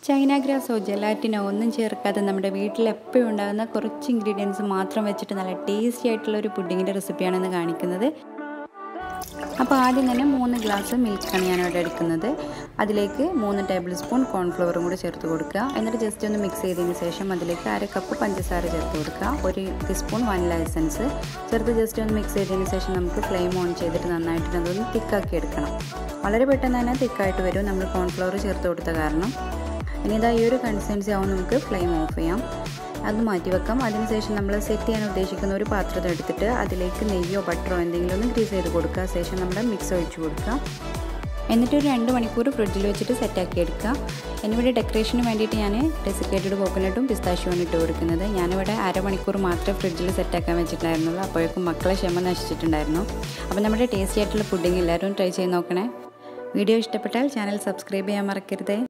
China ഗ്രാസോ ജെലാറ്റിനോ ഒന്നും ചേർക്കാതെ നമ്മുടെ വീട്ടിൽ എപ്പോഴും ഉണ്ടാകുന്ന കുറച്ച് ഇൻഗ്രീഡിയൻസ് മാത്രം വെച്ചിട്ട് നല്ല ടേസ്റ്റി ആയിട്ടുള്ള ഒരു പുഡിങ്ങിൻ്റെ റെസിപ്പിയാണ് ഇന്ന് കാണിക്കുന്നത് അപ്പോൾ ആദ്യം തന്നെ മൂന്ന് ഗ്ലാസ് മിൽക്കാണ് ഞാനിവിടെ എടുക്കുന്നത് അതിലേക്ക് മൂന്ന് ടേബിൾ സ്പൂൺ കോൺഫ്ലവറും കൂടി ചേർത്ത് കൊടുക്കുക എന്നിട്ട് ജസ്റ്റ് ഒന്ന് മിക്സ് ചെയ്തതിന് ശേഷം അതിലേക്ക് അര കപ്പ് പഞ്ചസാര ചേർത്ത് കൊടുക്കുക ഒരു ടീസ്പൂൺ വനില എസൻസ് ചേർത്ത് ജസ്റ്റ് ഒന്ന് മിക്സ് ചെയ്തതിന് ശേഷം നമുക്ക് ഫ്ലെയിം ഓൺ ചെയ്തിട്ട് നന്നായിട്ട് അതൊന്ന് തിക്കാക്കി എടുക്കണം വളരെ പെട്ടെന്ന് തന്നെ തിക്കായിട്ട് വരും നമ്മൾ കോൺഫ്ലവർ ചേർത്ത് കൊടുത്ത കാരണം ഇനി ഇതാ ഈ ഒരു കൺസിസ്റ്റൻസി ആവും നമുക്ക് ഫ്ലെയിം ഓഫ് ചെയ്യാം അത് മാറ്റി വെക്കാം അതിനുശേഷം നമ്മൾ സെറ്റ് ചെയ്യാൻ ഉദ്ദേശിക്കുന്ന ഒരു പാത്രം എടുത്തിട്ട് അതിലേക്ക് നെയ്യോ ബട്ടറോ എന്തെങ്കിലും ഒന്ന് ഗ്രീസ് ചെയ്ത് കൊടുക്കുക ശേഷം നമ്മുടെ മിക്സ് ഒഴിച്ച് കൊടുക്കുക എന്നിട്ട് ഒരു രണ്ട് മണിക്കൂർ ഫ്രിഡ്ജിൽ വെച്ചിട്ട് സെറ്റാക്കി എടുക്കുക എന്നിവിടെ ഡെക്കറേഷന് വേണ്ടിയിട്ട് ഞാൻ ഡെസിക്കേറ്റഡ് കോക്കനട്ടും പിസ്താഷ്യുമാണ് ഇട്ട് കൊടുക്കുന്നത് ഞാനിവിടെ അരമണിക്കൂർ മാത്രമേ ഫ്രിഡ്ജിൽ സെറ്റാക്കാൻ വെച്ചിട്ടുണ്ടായിരുന്നുള്ളൂ അപ്പോഴേക്കും മക്കളെ ക്ഷമ നശിച്ചിട്ടുണ്ടായിരുന്നു അപ്പോൾ നമ്മുടെ ടേസ്റ്റി ആയിട്ടുള്ള പുഡിങ് എല്ലാവരും ട്രൈ ചെയ്ത് നോക്കണേ വീഡിയോ ഇഷ്ടപ്പെട്ടാൽ ചാനൽ സബ്സ്ക്രൈബ് ചെയ്യാൻ മറക്കരുത്